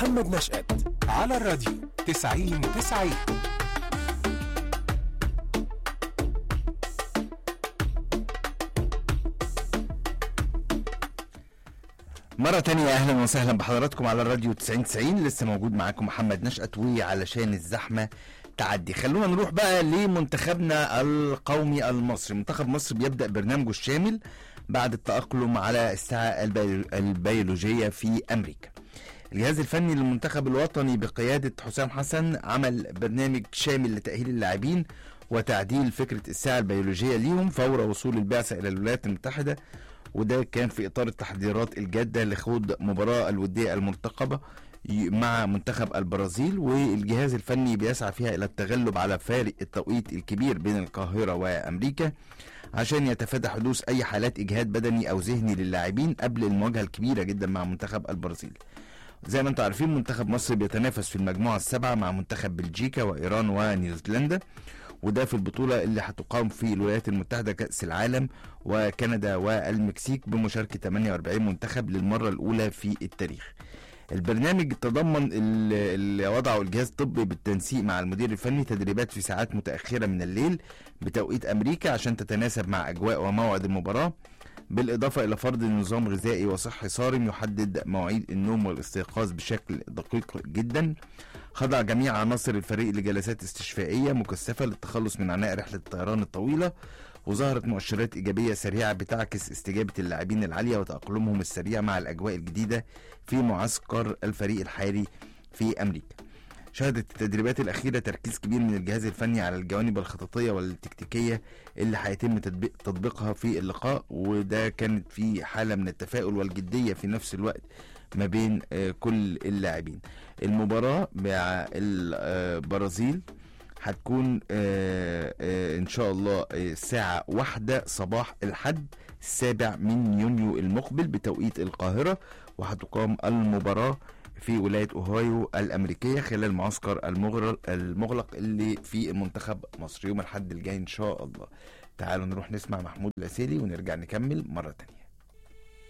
محمد نشأت على الراديو 90 90 مرة تانية أهلا وسهلا بحضراتكم على الراديو 9090 لسه موجود معاكم محمد نشأت وعلشان الزحمة تعدي خلونا نروح بقى لمنتخبنا القومي المصري منتخب مصر بيبدأ برنامجه الشامل بعد التأقلم على الساعة البيولو- البيولوجية في أمريكا الجهاز الفني للمنتخب الوطني بقيادة حسام حسن عمل برنامج شامل لتأهيل اللاعبين وتعديل فكرة الساعة البيولوجية ليهم فور وصول البعثة إلى الولايات المتحدة وده كان في إطار التحضيرات الجادة لخوض مباراة الودية المرتقبة ي- مع منتخب البرازيل والجهاز الفني بيسعى فيها إلى التغلب على فارق التوقيت الكبير بين القاهرة وأمريكا عشان يتفادى حدوث أي حالات إجهاد بدني أو ذهني للاعبين قبل المواجهة الكبيرة جدا مع منتخب البرازيل زي ما انتم عارفين منتخب مصر بيتنافس في المجموعة السابعة مع منتخب بلجيكا وإيران ونيوزيلندا وده في البطولة اللي هتقام في الولايات المتحدة كأس العالم وكندا والمكسيك بمشاركة 48 منتخب للمرة الأولى في التاريخ البرنامج تضمن ال- اللي وضعه الجهاز الطبي بالتنسيق مع المدير الفني تدريبات في ساعات متأخرة من الليل بتوقيت أمريكا عشان تتناسب مع أجواء وموعد المباراة بالإضافة إلى فرض نظام غذائي وصحي صارم يحدد مواعيد النوم والاستيقاظ بشكل دقيق جدا خضع جميع عناصر الفريق لجلسات استشفائية مكثفة للتخلص من عناء رحلة الطيران الطويلة وظهرت مؤشرات إيجابية سريعة بتعكس استجابة اللاعبين العالية وتأقلمهم السريع مع الأجواء الجديدة في معسكر الفريق الحالي في أمريكا شهدت التدريبات الأخيرة تركيز كبير من الجهاز الفني على الجوانب الخططية والتكتيكية اللي هيتم تطبيق- تطبيقها في اللقاء وده كانت في حالة من التفاؤل والجدية في نفس الوقت ما بين آه، كل اللاعبين المباراة مع البرازيل هتكون آه، آه، ان شاء الله آه، الساعة واحدة صباح الحد السابع من يونيو المقبل بتوقيت القاهرة وهتقام المباراة في ولاية أوهايو الأمريكية خلال معسكر المغرق المغلق اللي في منتخب مصر يوم الحد الجاي إن شاء الله تعالوا نروح نسمع محمود العسيلي ونرجع نكمل مرة تانية